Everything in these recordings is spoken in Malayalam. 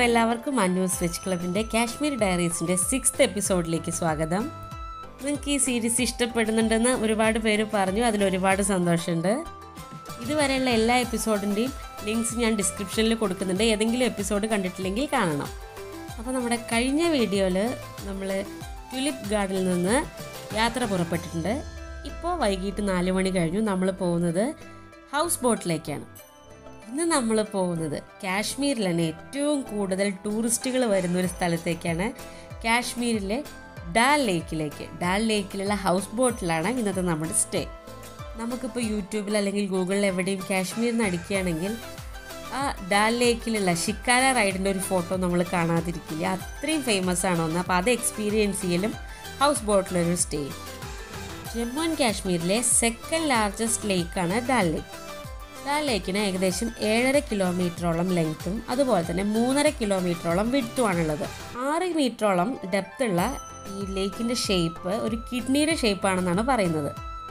എല്ലാവർക്കും അന്യൂസ് വെച്ച് ക്ലബിൻ്റെ കാശ്മീർ ഡയറീസിൻ്റെ സിക്സ്ത് എപ്പിസോഡിലേക്ക് സ്വാഗതം നിങ്ങൾക്ക് ഈ സീരീസ് ഇഷ്ടപ്പെടുന്നുണ്ടെന്ന് ഒരുപാട് പേര് പറഞ്ഞു അതിൽ ഒരുപാട് സന്തോഷമുണ്ട് ഇതുവരെയുള്ള എല്ലാ എപ്പിസോഡിൻ്റെയും ലിങ്ക്സ് ഞാൻ ഡിസ്ക്രിപ്ഷനിൽ കൊടുക്കുന്നുണ്ട് ഏതെങ്കിലും എപ്പിസോഡ് കണ്ടിട്ടില്ലെങ്കിൽ കാണണം അപ്പോൾ നമ്മുടെ കഴിഞ്ഞ വീഡിയോയിൽ നമ്മൾ ട്യുലിപ്പ് ഗാർഡിൽ നിന്ന് യാത്ര പുറപ്പെട്ടിട്ടുണ്ട് ഇപ്പോൾ വൈകിട്ട് നാല് മണി കഴിഞ്ഞു നമ്മൾ പോകുന്നത് ഹൗസ് ബോട്ടിലേക്കാണ് ഇന്ന് നമ്മൾ പോകുന്നത് കാശ്മീരിൽ തന്നെ ഏറ്റവും കൂടുതൽ ടൂറിസ്റ്റുകൾ വരുന്ന ഒരു സ്ഥലത്തേക്കാണ് കാശ്മീരിലെ ഡാൽ ലേക്കിലേക്ക് ഡാൽ ലേക്കിലുള്ള ഹൗസ് ബോട്ടിലാണ് ഇന്നത്തെ നമ്മുടെ സ്റ്റേ നമുക്കിപ്പോൾ യൂട്യൂബിൽ അല്ലെങ്കിൽ ഗൂഗിളിൽ എവിടെയും കാശ്മീർ എന്ന് അടിക്കുകയാണെങ്കിൽ ആ ഡാൽ ലേക്കിലുള്ള ഷിക്കാര റൈഡിൻ്റെ ഒരു ഫോട്ടോ നമ്മൾ കാണാതിരിക്കില്ല അത്രയും ഫേമസ് ആണ് ഒന്ന് അപ്പോൾ അത് എക്സ്പീരിയൻസ് ചെയ്യലും ഹൗസ് ബോട്ടിലൊരു സ്റ്റേ ജമ്മു ആൻഡ് കാശ്മീരിലെ സെക്കൻഡ് ലാർജസ്റ്റ് ലേക്കാണ് ഡാൽ ലേക്ക് ഡാൽ ലേക്കിന് ഏകദേശം ഏഴര കിലോമീറ്ററോളം ലെങ്ത്തും അതുപോലെ തന്നെ മൂന്നര കിലോമീറ്ററോളം വിഡ്ത്തുമാണുള്ളത് ആറ് മീറ്ററോളം ഡെപ്ത് ഉള്ള ഈ ലേക്കിൻ്റെ ഷേപ്പ് ഒരു കിഡ്നിയുടെ ഷേപ്പാണെന്നാണ് പറയുന്നത്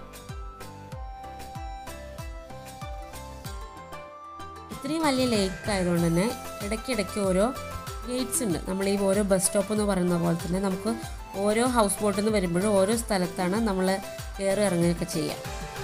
ഇത്രയും വലിയ ലേക്ക് ആയതുകൊണ്ട് തന്നെ ഇടയ്ക്കിടയ്ക്ക് ഓരോ ഗേറ്റ്സ് ഉണ്ട് നമ്മൾ ഈ ഓരോ ബസ് സ്റ്റോപ്പ് എന്ന് പറയുന്ന പോലെ തന്നെ നമുക്ക് ഓരോ ഹൗസ് ബോട്ടിൽ നിന്ന് വരുമ്പോഴും ഓരോ സ്ഥലത്താണ് നമ്മൾ കയറി ഇറങ്ങുകയൊക്കെ ചെയ്യുക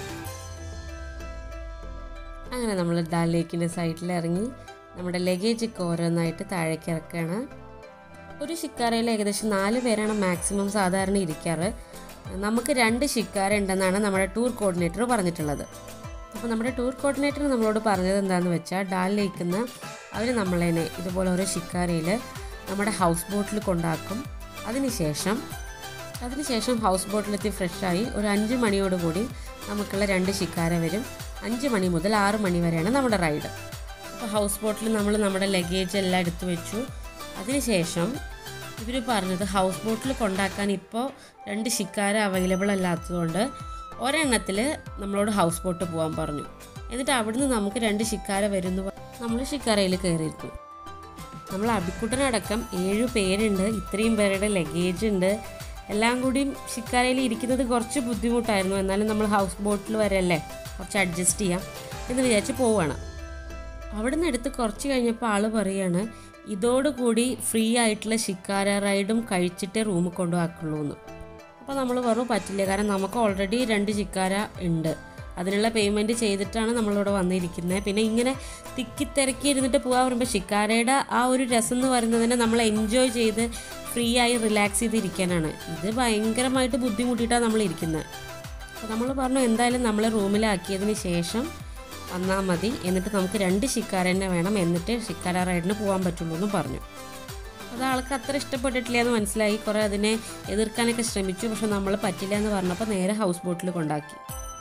അങ്ങനെ നമ്മൾ ഡാൽ ലേക്കിൻ്റെ സൈഡിൽ ഇറങ്ങി നമ്മുടെ ലഗേജൊക്കെ ഓരോന്നായിട്ട് താഴേക്ക് ഇറക്കുകയാണ് ഒരു ഷിക്കാരയിൽ ഏകദേശം നാല് പേരാണ് മാക്സിമം സാധാരണ ഇരിക്കാറ് നമുക്ക് രണ്ട് ഷിക്കാര ഉണ്ടെന്നാണ് നമ്മുടെ ടൂർ കോർഡിനേറ്റർ പറഞ്ഞിട്ടുള്ളത് അപ്പോൾ നമ്മുടെ ടൂർ കോർഡിനേറ്റർ നമ്മളോട് പറഞ്ഞത് എന്താണെന്ന് വെച്ചാൽ ഡാൽ ലേക്കിൽ നിന്ന് അവർ നമ്മളതിനെ ഇതുപോലെ ഓരോ ഷിക്കാരയിൽ നമ്മുടെ ഹൗസ് ബോട്ടിൽ കൊണ്ടാക്കും അതിനുശേഷം അതിനുശേഷം ഹൗസ് ബോട്ടിലെത്തി ഫ്രഷായി ഒരു അഞ്ച് മണിയോടുകൂടി നമുക്കുള്ള രണ്ട് ഷിക്കാര വരും അഞ്ച് മണി മുതൽ ആറ് മണി വരെയാണ് നമ്മുടെ റൈഡ് അപ്പോൾ ഹൗസ് ബോട്ടിൽ നമ്മൾ നമ്മുടെ ലഗേജ് എല്ലാം എടുത്തു വെച്ചു അതിനുശേഷം ഇവർ പറഞ്ഞത് ഹൗസ് ബോട്ടിൽ കൊണ്ടാക്കാൻ ഇപ്പോൾ രണ്ട് ഷിക്കാര അവൈലബിൾ അല്ലാത്തതുകൊണ്ട് ഒരെണ്ണത്തിൽ നമ്മളോട് ഹൗസ് ബോട്ട് പോകാൻ പറഞ്ഞു എന്നിട്ട് അവിടുന്ന് നമുക്ക് രണ്ട് ഷിക്കാര വരുന്നു നമ്മൾ ഷിക്കാരയിൽ കയറിയിരുന്നു നമ്മൾ അബിക്കുട്ടനടക്കം ഏഴ് പേരുണ്ട് ഇത്രയും പേരുടെ ലഗേജ് ഉണ്ട് എല്ലാം കൂടിയും ഷിക്കാരയിൽ ഇരിക്കുന്നത് കുറച്ച് ബുദ്ധിമുട്ടായിരുന്നു എന്നാലും നമ്മൾ ഹൗസ് ബോട്ടിൽ വരെയല്ലേ കുറച്ച് അഡ്ജസ്റ്റ് ചെയ്യാം എന്ന് വിചാരിച്ച് പോവുകയാണ് അവിടുന്ന് എടുത്ത് കുറച്ച് കഴിഞ്ഞപ്പോൾ ആൾ പറയാണ് ഇതോടുകൂടി ഫ്രീ ആയിട്ടുള്ള ഷിക്കാര റൈഡും കഴിച്ചിട്ടേ റൂമിൽ കൊണ്ടുപോക്കുള്ളൂ എന്ന് അപ്പോൾ നമ്മൾ പറഞ്ഞു പറ്റില്ല കാരണം നമുക്ക് ഓൾറെഡി രണ്ട് ചിക്കാര ഉണ്ട് അതിനുള്ള പേയ്മെൻറ്റ് ചെയ്തിട്ടാണ് നമ്മളിവിടെ വന്നിരിക്കുന്നത് പിന്നെ ഇങ്ങനെ തിക്കി തിരക്കി ഇരുന്നിട്ട് പോകാൻ പറയുമ്പോൾ ഷിക്കാരയുടെ ആ ഒരു രസം എന്ന് പറയുന്നതിനെ നമ്മൾ എൻജോയ് ചെയ്ത് ഫ്രീ ആയി റിലാക്സ് ചെയ്തിരിക്കാനാണ് ഇത് ഭയങ്കരമായിട്ട് ബുദ്ധിമുട്ടിയിട്ടാണ് നമ്മൾ ഇരിക്കുന്നത് അപ്പോൾ നമ്മൾ പറഞ്ഞു എന്തായാലും നമ്മളെ റൂമിലാക്കിയതിന് ശേഷം വന്നാൽ മതി എന്നിട്ട് നമുക്ക് രണ്ട് ഷിക്കാര തന്നെ വേണം എന്നിട്ട് ഷിക്കാര റൈഡിന് പോകാൻ പറ്റുള്ളൂ എന്ന് പറഞ്ഞു അത് ആൾക്ക് അത്ര ഇഷ്ടപ്പെട്ടിട്ടില്ല എന്ന് മനസ്സിലായി കുറേ അതിനെ എതിർക്കാനൊക്കെ ശ്രമിച്ചു പക്ഷെ നമ്മൾ പറ്റില്ല എന്ന് പറഞ്ഞപ്പോൾ നേരെ ഹൗസ് ബോട്ടിൽ കൊണ്ടാക്കി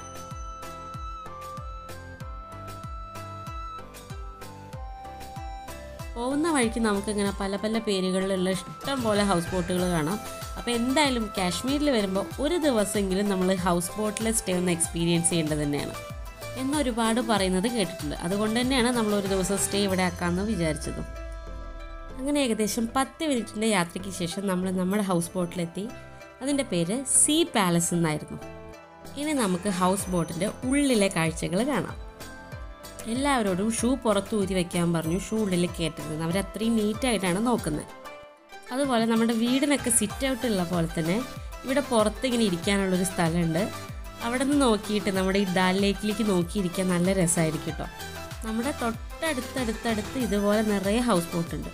പോകുന്ന വഴിക്ക് നമുക്കിങ്ങനെ പല പല പേരുകളിലുള്ള ഇഷ്ടം പോലെ ഹൗസ് ബോട്ടുകൾ കാണാം അപ്പോൾ എന്തായാലും കാശ്മീരിൽ വരുമ്പോൾ ഒരു ദിവസമെങ്കിലും നമ്മൾ ഹൗസ് ബോട്ടിലെ സ്റ്റേ ഒന്ന് എക്സ്പീരിയൻസ് ചെയ്യേണ്ടത് തന്നെയാണ് എന്നൊരുപാട് പറയുന്നത് കേട്ടിട്ടുണ്ട് അതുകൊണ്ട് തന്നെയാണ് നമ്മൾ ഒരു ദിവസം സ്റ്റേ ഇവിടെ ആക്കാമെന്ന് വിചാരിച്ചതും അങ്ങനെ ഏകദേശം പത്ത് മിനിറ്റിൻ്റെ യാത്രയ്ക്ക് ശേഷം നമ്മൾ നമ്മുടെ ഹൗസ് ബോട്ടിലെത്തി അതിൻ്റെ പേര് സീ പാലസ് എന്നായിരുന്നു ഇനി നമുക്ക് ഹൗസ് ബോട്ടിൻ്റെ ഉള്ളിലെ കാഴ്ചകൾ കാണാം എല്ലാവരോടും ഷൂ പുറത്ത് ഊരി വെക്കാൻ പറഞ്ഞു ഷൂ ഉള്ളിൽ കയറ്റരുത് അവർ അത്രയും നീറ്റായിട്ടാണ് നോക്കുന്നത് അതുപോലെ നമ്മുടെ വീടിനൊക്കെ സിറ്റ് ഔട്ട് ഉള്ള പോലെ തന്നെ ഇവിടെ പുറത്ത് ഇങ്ങനെ ഇരിക്കാനുള്ളൊരു സ്ഥലമുണ്ട് അവിടെ നിന്ന് നോക്കിയിട്ട് നമ്മുടെ ഈ ഡാൽ ലേക്കിലേക്ക് നോക്കിയിരിക്കാൻ നല്ല രസമായിരിക്കും കേട്ടോ നമ്മുടെ തൊട്ടടുത്തടുത്തടുത്ത് ഇതുപോലെ നിറയെ ഹൗസ് ബോട്ട് ഉണ്ട്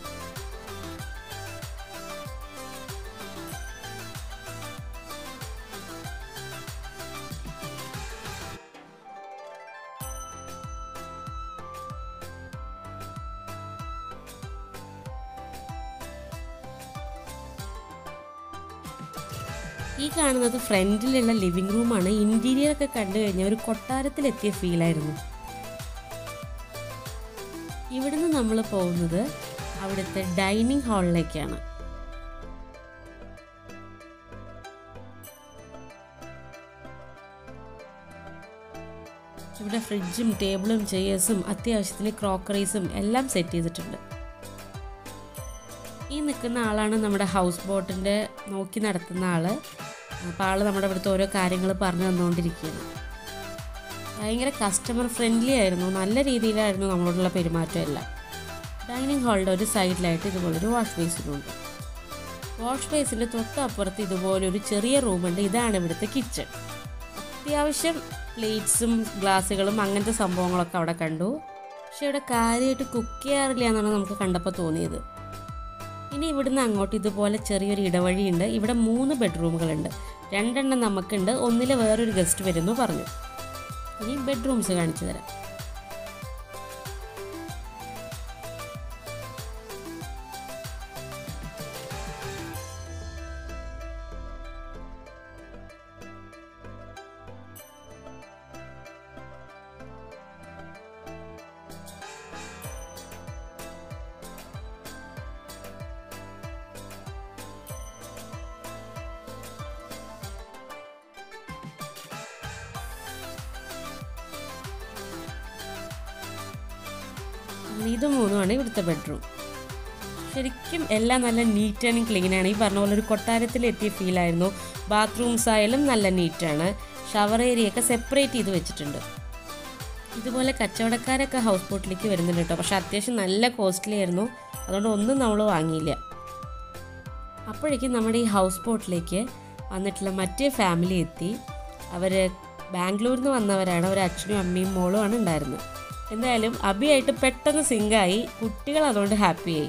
ഈ കാണുന്നത് ഫ്രണ്ടിലുള്ള ലിവിംഗ് റൂമാണ് ഇന്റീരിയർ ഒക്കെ കണ്ടു കഴിഞ്ഞാൽ ഒരു കൊട്ടാരത്തിലെത്തിയ ഫീലായിരുന്നു ഇവിടുന്ന് നമ്മൾ പോകുന്നത് അവിടുത്തെ ഡൈനിങ് ഹാളിലേക്കാണ് ഇവിടെ ഫ്രിഡ്ജും ടേബിളും ചെയേഴ്സും അത്യാവശ്യത്തിന് ക്രോക്കറീസും എല്ലാം സെറ്റ് ചെയ്തിട്ടുണ്ട് ഈ നിൽക്കുന്ന ആളാണ് നമ്മുടെ ഹൗസ് ബോട്ടിൻ്റെ നോക്കി നടത്തുന്ന ആൾ അപ്പോൾ ആൾ നമ്മുടെ ഇവിടുത്തെ ഓരോ കാര്യങ്ങൾ പറഞ്ഞു തന്നുകൊണ്ടിരിക്കുകയാണ് ഭയങ്കര കസ്റ്റമർ ഫ്രണ്ട്ലി ആയിരുന്നു നല്ല രീതിയിലായിരുന്നു നമ്മളോടുള്ള പെരുമാറ്റം എല്ലാം ഡൈനിങ് ഹാളിൻ്റെ ഒരു സൈഡിലായിട്ട് ഇതുപോലൊരു വാഷ് ബേസിനുണ്ട് വാഷ് ബേസിൻ്റെ തൊട്ടപ്പുറത്ത് ഇതുപോലൊരു ചെറിയ റൂമുണ്ട് ഇതാണ് ഇവിടുത്തെ കിച്ചൺ അത്യാവശ്യം പ്ലേറ്റ്സും ഗ്ലാസ്സുകളും അങ്ങനത്തെ സംഭവങ്ങളൊക്കെ അവിടെ കണ്ടു പക്ഷെ ഇവിടെ കാര്യമായിട്ട് കുക്ക് ചെയ്യാറില്ല എന്നാണ് നമുക്ക് കണ്ടപ്പോൾ തോന്നിയത് ഇനി ഇവിടുന്ന് അങ്ങോട്ട് ഇതുപോലെ ചെറിയൊരു ഇടവഴിയുണ്ട് ഇവിടെ മൂന്ന് ബെഡ്റൂമുകളുണ്ട് രണ്ടെണ്ണം നമുക്കുണ്ട് ഒന്നിൽ വേറൊരു ഗസ്റ്റ് വരുന്നു പറഞ്ഞു ഇനി ബെഡ്റൂംസ് കാണിച്ചു തരാം ഇത് മൂന്നുമാണ് ഇവിടുത്തെ ബെഡ്റൂം ശരിക്കും എല്ലാം നല്ല നീറ്റ് ആൻഡ് ക്ലീൻ ആണ് ഈ പറഞ്ഞ പോലെ ഒരു കൊട്ടാരത്തിലെത്തിയ ഫീലായിരുന്നു ബാത്റൂംസ് ആയാലും നല്ല നീറ്റാണ് ഷവർ ഏരിയ ഒക്കെ സെപ്പറേറ്റ് ചെയ്ത് വെച്ചിട്ടുണ്ട് ഇതുപോലെ കച്ചവടക്കാരൊക്കെ ഹൗസ് ബോട്ടിലേക്ക് വരുന്നുണ്ട് കേട്ടോ പക്ഷെ അത്യാവശ്യം നല്ല കോസ്റ്റ്ലി ആയിരുന്നു അതുകൊണ്ട് ഒന്നും നമ്മൾ വാങ്ങിയില്ല അപ്പോഴേക്കും നമ്മുടെ ഈ ഹൗസ് ബോട്ടിലേക്ക് വന്നിട്ടുള്ള മറ്റേ ഫാമിലി എത്തി അവർ ബാംഗ്ലൂരിൽ നിന്ന് വന്നവരാണ് അവർ അച്ഛനും അമ്മയും മോളും ആണ് ഉണ്ടായിരുന്നത് എന്തായാലും അബിയായിട്ട് പെട്ടെന്ന് സിങ്കായി കുട്ടികൾ അതുകൊണ്ട് ഹാപ്പിയായി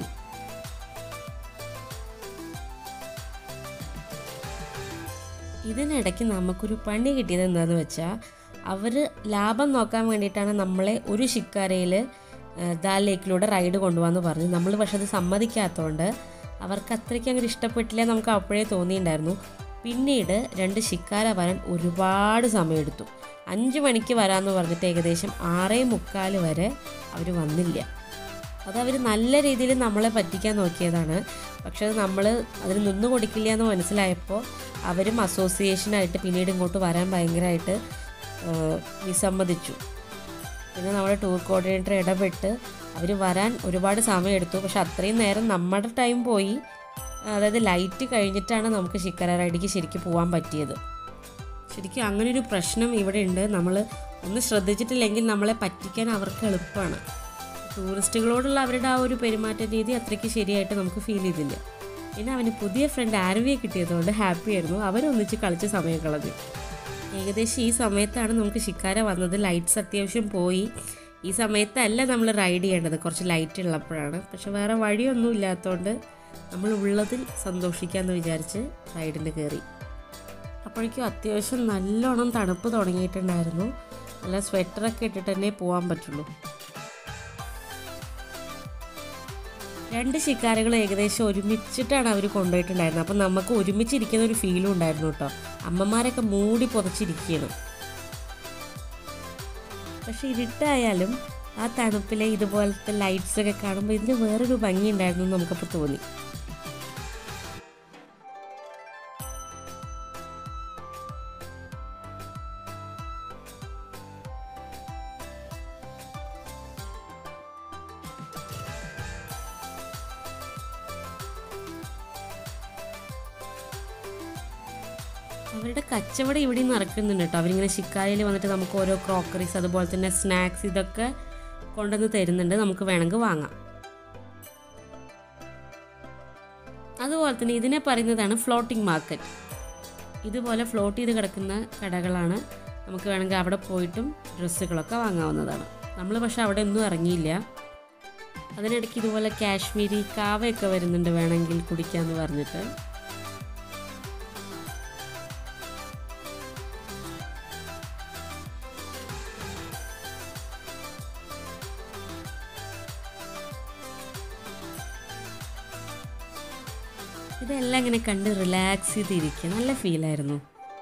ഇതിനിടയ്ക്ക് നമുക്കൊരു പണി കിട്ടിയത് എന്താണെന്ന് വെച്ചാൽ അവർ ലാഭം നോക്കാൻ വേണ്ടിയിട്ടാണ് നമ്മളെ ഒരു ശിക്കാരയിൽ ദാൽ ലേക്കിലൂടെ റൈഡ് കൊണ്ടുപോകാമെന്ന് പറഞ്ഞു നമ്മൾ പക്ഷെ അത് സമ്മതിക്കാത്തതുകൊണ്ട് അവർക്ക് അത്രയ്ക്ക് അങ്ങോട്ട് ഇഷ്ടപ്പെട്ടില്ല നമുക്ക് അപ്പോഴേ തോന്നിയിട്ടുണ്ടായിരുന്നു പിന്നീട് രണ്ട് ശിക്കാര വരാൻ ഒരുപാട് സമയമെടുത്തു അഞ്ച് മണിക്ക് വരാമെന്ന് പറഞ്ഞിട്ട് ഏകദേശം ആറേ മുക്കാൽ വരെ അവർ വന്നില്ല അതവർ നല്ല രീതിയിൽ നമ്മളെ പറ്റിക്കാൻ നോക്കിയതാണ് പക്ഷെ അത് നമ്മൾ അതിന് നിന്ന് കൊടുക്കില്ല എന്ന് മനസ്സിലായപ്പോൾ അവരും അസോസിയേഷനായിട്ട് പിന്നീട് ഇങ്ങോട്ട് വരാൻ ഭയങ്കരമായിട്ട് വിസമ്മതിച്ചു പിന്നെ നമ്മുടെ ടൂർ കോർഡിനേറ്റർ ഇടപെട്ട് അവർ വരാൻ ഒരുപാട് സമയമെടുത്തു പക്ഷെ അത്രയും നേരം നമ്മുടെ ടൈം പോയി അതായത് ലൈറ്റ് കഴിഞ്ഞിട്ടാണ് നമുക്ക് ശിക്കര റൈഡിക്ക് ശരിക്കും പോകാൻ പറ്റിയത് ശരിക്കും അങ്ങനെ ഒരു പ്രശ്നം ഇവിടെ ഉണ്ട് നമ്മൾ ഒന്ന് ശ്രദ്ധിച്ചിട്ടില്ലെങ്കിൽ നമ്മളെ പറ്റിക്കാൻ അവർക്ക് എളുപ്പമാണ് ടൂറിസ്റ്റുകളോടുള്ള അവരുടെ ആ ഒരു പെരുമാറ്റ രീതി അത്രയ്ക്ക് ശരിയായിട്ട് നമുക്ക് ഫീൽ ചെയ്തില്ല പിന്നെ അവന് പുതിയ ഫ്രണ്ട് ആരവിയെ കിട്ടിയതുകൊണ്ട് ഹാപ്പി ആയിരുന്നു അവരൊന്നിച്ച് കളിച്ച് സമയം കളഞ്ഞു ഏകദേശം ഈ സമയത്താണ് നമുക്ക് ശിക്കാര വന്നത് ലൈറ്റ്സ് അത്യാവശ്യം പോയി ഈ സമയത്തല്ല നമ്മൾ റൈഡ് ചെയ്യേണ്ടത് കുറച്ച് ലൈറ്റ് ഉള്ളപ്പോഴാണ് പക്ഷെ വേറെ വഴിയൊന്നും ഇല്ലാത്തതുകൊണ്ട് നമ്മൾ ഉള്ളതിൽ സന്തോഷിക്കാമെന്ന് വിചാരിച്ച് റൈഡിന് കയറി അപ്പോഴേക്കും അത്യാവശ്യം നല്ലോണം തണുപ്പ് തുടങ്ങിയിട്ടുണ്ടായിരുന്നു നല്ല സ്വെറ്ററൊക്കെ ഇട്ടിട്ട് തന്നെ പോകാൻ പറ്റുള്ളൂ രണ്ട് ശിക്കാരകൾ ഏകദേശം ഒരുമിച്ചിട്ടാണ് അവർ കൊണ്ടുപോയിട്ടുണ്ടായിരുന്നത് അപ്പം നമുക്ക് ഒരുമിച്ചിരിക്കുന്ന ഒരു ഫീലും ഉണ്ടായിരുന്നു കേട്ടോ അമ്മമാരൊക്കെ മൂടി പുതച്ചിരിക്കുകയാണ് പക്ഷെ ഇരുട്ടായാലും ആ തണുപ്പിലെ ഇതുപോലത്തെ ലൈറ്റ്സ് ഒക്കെ കാണുമ്പോൾ ഇതിന് വേറൊരു ഭംഗി ഉണ്ടായിരുന്നു എന്ന് നമുക്കപ്പോൾ തോന്നി അവരുടെ കച്ചവടം ഇവിടെ നടക്കുന്നുണ്ട് കേട്ടോ അവരിങ്ങനെ ശിക്കാരയിൽ വന്നിട്ട് നമുക്ക് ഓരോ ക്രോക്കറീസ് അതുപോലെ തന്നെ സ്നാക്സ് ഇതൊക്കെ കൊണ്ടുവന്ന് തരുന്നുണ്ട് നമുക്ക് വേണമെങ്കിൽ വാങ്ങാം അതുപോലെ തന്നെ ഇതിനെ പറയുന്നതാണ് ഫ്ലോട്ടിംഗ് മാർക്കറ്റ് ഇതുപോലെ ഫ്ലോട്ട് ചെയ്ത് കിടക്കുന്ന കടകളാണ് നമുക്ക് വേണമെങ്കിൽ അവിടെ പോയിട്ടും ഡ്രസ്സുകളൊക്കെ വാങ്ങാവുന്നതാണ് നമ്മൾ പക്ഷെ അവിടെ ഒന്നും ഇറങ്ങിയില്ല അതിനിടയ്ക്ക് ഇതുപോലെ കാശ്മീരി കാവയൊക്കെ വരുന്നുണ്ട് വേണമെങ്കിൽ കുടിക്കാമെന്ന് പറഞ്ഞിട്ട് ഇതെല്ലാം ഇങ്ങനെ കണ്ട് റിലാക്സ് ചെയ്തിരിക്കുക നല്ല ഫീലായിരുന്നു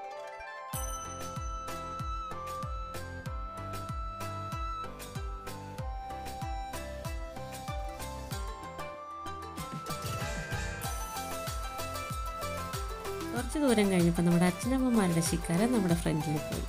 കുറച്ച് ദൂരം കഴിഞ്ഞപ്പോൾ നമ്മുടെ അച്ഛനമ്മമാരുടെ ശിക്കാര നമ്മുടെ ഫ്രണ്ടിൽ പോയി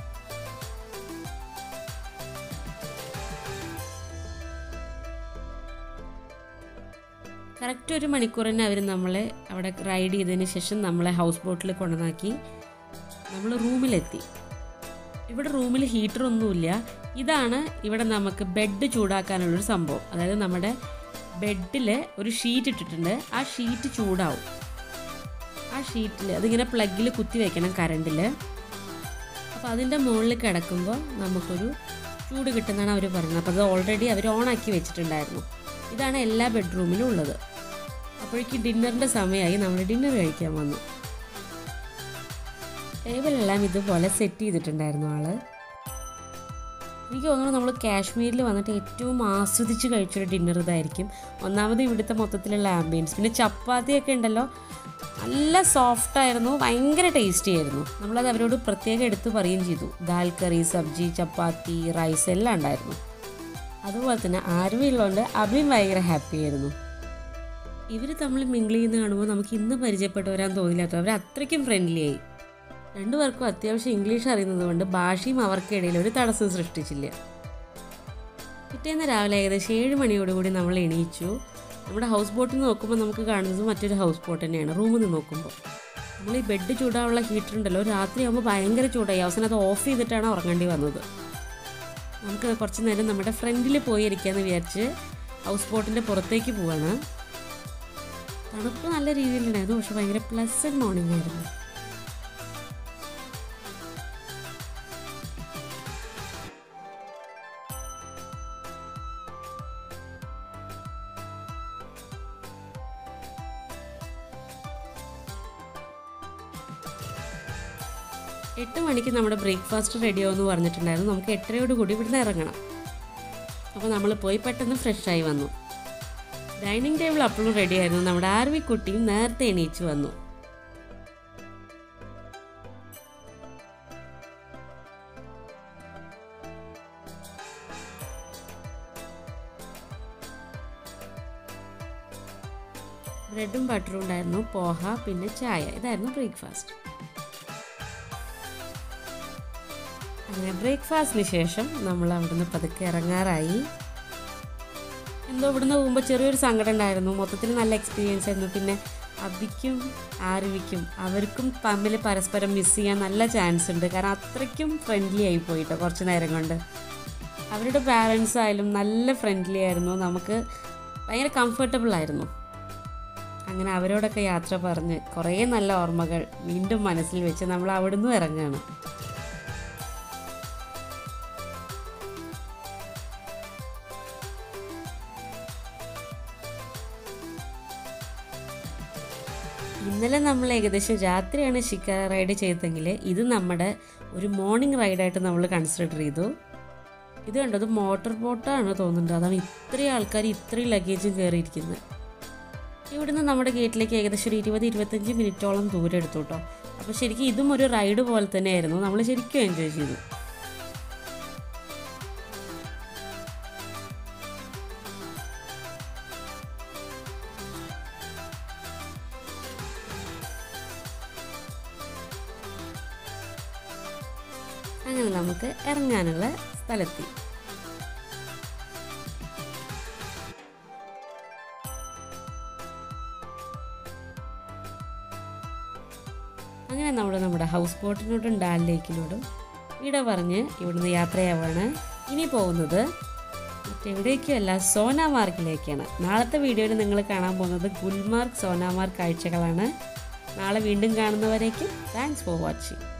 കറക്റ്റ് ഒരു മണിക്കൂർ തന്നെ അവർ നമ്മളെ അവിടെ റൈഡ് ചെയ്തതിന് ശേഷം നമ്മളെ ഹൗസ് ബോട്ടിൽ കൊണ്ടുവന്നാക്കി നമ്മൾ റൂമിലെത്തി ഇവിടെ റൂമിൽ ഹീറ്റർ ഒന്നുമില്ല ഇതാണ് ഇവിടെ നമുക്ക് ബെഡ് ചൂടാക്കാനുള്ളൊരു സംഭവം അതായത് നമ്മുടെ ബെഡിൽ ഒരു ഷീറ്റ് ഇട്ടിട്ടുണ്ട് ആ ഷീറ്റ് ചൂടാവും ആ ഷീറ്റിൽ അതിങ്ങനെ പ്ലഗിൽ കുത്തി വെക്കണം കറണ്ടിൽ അപ്പോൾ അതിൻ്റെ മുകളിൽ കിടക്കുമ്പോൾ നമുക്കൊരു ചൂട് കിട്ടുന്നതാണ് അവർ പറയുന്നത് അപ്പോൾ അത് ഓൾറെഡി അവർ ഓണാക്കി വെച്ചിട്ടുണ്ടായിരുന്നു ഇതാണ് എല്ലാ ബെഡ്റൂമിലും ഉള്ളത് അപ്പോഴേക്ക് ഡിന്നറിൻ്റെ സമയമായി നമ്മൾ ഡിന്നർ കഴിക്കാൻ വന്നു ടേബിളെല്ലാം ഇതുപോലെ സെറ്റ് ചെയ്തിട്ടുണ്ടായിരുന്നു ആള് എനിക്ക് തോന്നുന്നു നമ്മൾ കാശ്മീരിൽ വന്നിട്ട് ഏറ്റവും ആസ്വദിച്ച് കഴിച്ചൊരു ഡിന്നർ ഇതായിരിക്കും ഒന്നാമത് ഇവിടുത്തെ മൊത്തത്തിലുള്ള ആംബിയൻസ് പിന്നെ ചപ്പാത്തിയൊക്കെ ഉണ്ടല്ലോ നല്ല സോഫ്റ്റ് ആയിരുന്നു ഭയങ്കര ടേസ്റ്റി ആയിരുന്നു നമ്മളത് അവരോട് പ്രത്യേകം എടുത്ത് പറയുകയും ചെയ്തു ദാൽ കറി സബ്ജി ചപ്പാത്തി റൈസ് എല്ലാം ഉണ്ടായിരുന്നു അതുപോലെ തന്നെ ആരുമില്ലുകൊണ്ട് അഭിയും ഭയങ്കര ഹാപ്പി ആയിരുന്നു ഇവർ തമ്മിൽ മിങ്കിൾ ചെയ്യുന്ന കാണുമ്പോൾ നമുക്ക് ഇന്ന് പരിചയപ്പെട്ടവരാൻ തോന്നില്ലാത്ത അവർ അത്രയ്ക്കും ഫ്രണ്ട്ലി ആയി രണ്ടുപേർക്കും അത്യാവശ്യം ഇംഗ്ലീഷ് അറിയുന്നത് കൊണ്ട് ഭാഷയും അവർക്കിടയിൽ ഒരു തടസ്സം സൃഷ്ടിച്ചില്ല പിറ്റേന്ന് രാവിലെ ഏകദേശം ഏഴ് മണിയോടുകൂടി നമ്മൾ എണീച്ചു നമ്മുടെ ഹൗസ് ബോട്ടിൽ നിന്ന് നോക്കുമ്പോൾ നമുക്ക് കാണുന്നത് മറ്റൊരു ഹൗസ് ബോട്ട് തന്നെയാണ് റൂമിൽ നിന്ന് നോക്കുമ്പോൾ നമ്മൾ ഈ ബെഡ് ചൂടാനുള്ള ഹീറ്റർ ഉണ്ടല്ലോ രാത്രി ആകുമ്പോൾ ഭയങ്കര ചൂടായി അവസാനം അത് ഓഫ് ചെയ്തിട്ടാണ് ഉറങ്ങേണ്ടി വന്നത് നമുക്ക് കുറച്ച് നേരം നമ്മുടെ ഫ്രണ്ടിൽ പോയി ഇരിക്കാമെന്ന് വിചാരിച്ച് ഹൗസ് ബോട്ടിൻ്റെ പുറത്തേക്ക് പോവാണ് തണുപ്പ് നല്ല രീതിയിലുണ്ടായിരുന്നു പക്ഷെ ഭയങ്കര പ്ലസൻറ്റ് മോർണിംഗ് ആയിരുന്നു എട്ട് മണിക്ക് നമ്മുടെ ബ്രേക്ക്ഫാസ്റ്റ് റെഡിയോ എന്ന് പറഞ്ഞിട്ടുണ്ടായിരുന്നു നമുക്ക് എട്ടരയോട് കൂടി ഇവിടുന്ന് ഇറങ്ങണം അപ്പോൾ നമ്മൾ പോയി പെട്ടെന്ന് ഫ്രഷായി വന്നു ഡൈനിങ് ടേബിൾ അപ്പോഴും റെഡി ആയിരുന്നു നമ്മുടെ ആർവി കുട്ടിയും നേരത്തെ എണീച്ച് വന്നു ബ്രെഡും ബട്ടറും ഉണ്ടായിരുന്നു പോഹ പിന്നെ ചായ ഇതായിരുന്നു ബ്രേക്ക്ഫാസ്റ്റ് അങ്ങനെ ബ്രേക്ക്ഫാസ്റ്റിന് ശേഷം നമ്മൾ അവിടുന്ന് പതുക്കെ ഇറങ്ങാറായി എന്തോ ഇവിടുന്ന് പോകുമ്പോൾ ചെറിയൊരു സങ്കടം ഉണ്ടായിരുന്നു മൊത്തത്തിൽ നല്ല എക്സ്പീരിയൻസ് ആയിരുന്നു പിന്നെ അബിക്കും ആരവിക്കും അവർക്കും തമ്മിൽ പരസ്പരം മിസ് ചെയ്യാൻ നല്ല ചാൻസ് ഉണ്ട് കാരണം അത്രയ്ക്കും ഫ്രണ്ട്ലി ആയി പോയിട്ടോ കുറച്ച് നേരം കൊണ്ട് അവരുടെ പാരൻസ് ആയാലും നല്ല ഫ്രണ്ട്ലി ആയിരുന്നു നമുക്ക് ഭയങ്കര കംഫർട്ടബിൾ ആയിരുന്നു അങ്ങനെ അവരോടൊക്കെ യാത്ര പറഞ്ഞ് കുറേ നല്ല ഓർമ്മകൾ വീണ്ടും മനസ്സിൽ വെച്ച് നമ്മൾ അവിടുന്ന് ഇറങ്ങുകയാണ് ഇന്നലെ നമ്മൾ ഏകദേശം രാത്രിയാണ് ഷിക്കാര റൈഡ് ചെയ്തതെങ്കിൽ ഇത് നമ്മുടെ ഒരു മോർണിംഗ് റൈഡായിട്ട് നമ്മൾ കൺസിഡർ ചെയ്തു ഇത് കണ്ടത് മോട്ടോർ ബോട്ടാണ് തോന്നുന്നുണ്ട് അതാണ് ഇത്രയും ആൾക്കാർ ഇത്രയും ലഗേജും കയറിയിരിക്കുന്നത് ഇവിടുന്ന് നമ്മുടെ ഗേറ്റിലേക്ക് ഏകദേശം ഒരു ഇരുപത് ഇരുപത്തഞ്ച് മിനിറ്റോളം ദൂരം എടുത്തു കേട്ടോ അപ്പോൾ ശരിക്കും ഇതും ഒരു റൈഡ് പോലെ തന്നെയായിരുന്നു നമ്മൾ ശരിക്കും എൻജോയ് ചെയ്തു അങ്ങനെ നമുക്ക് ഇറങ്ങാനുള്ള സ്ഥലത്തി അങ്ങനെ നമ്മൾ നമ്മുടെ ഹൗസ് ബോട്ടിനോടും ഡാൽ ലേക്കിനോടും ഇട പറഞ്ഞ് ഇവിടുന്ന് യാത്രയാവാണ് ഇനി പോകുന്നത് മറ്റെവിടേക്കുമല്ല സോനാമാർഗിലേക്കാണ് നാളത്തെ വീഡിയോയിൽ നിങ്ങൾ കാണാൻ പോകുന്നത് ഗുൽമാർഗ് സോനാമാർഗ് കാഴ്ചകളാണ് നാളെ വീണ്ടും കാണുന്നവരേക്കും താങ്ക്സ് ഫോർ വാച്ചിങ്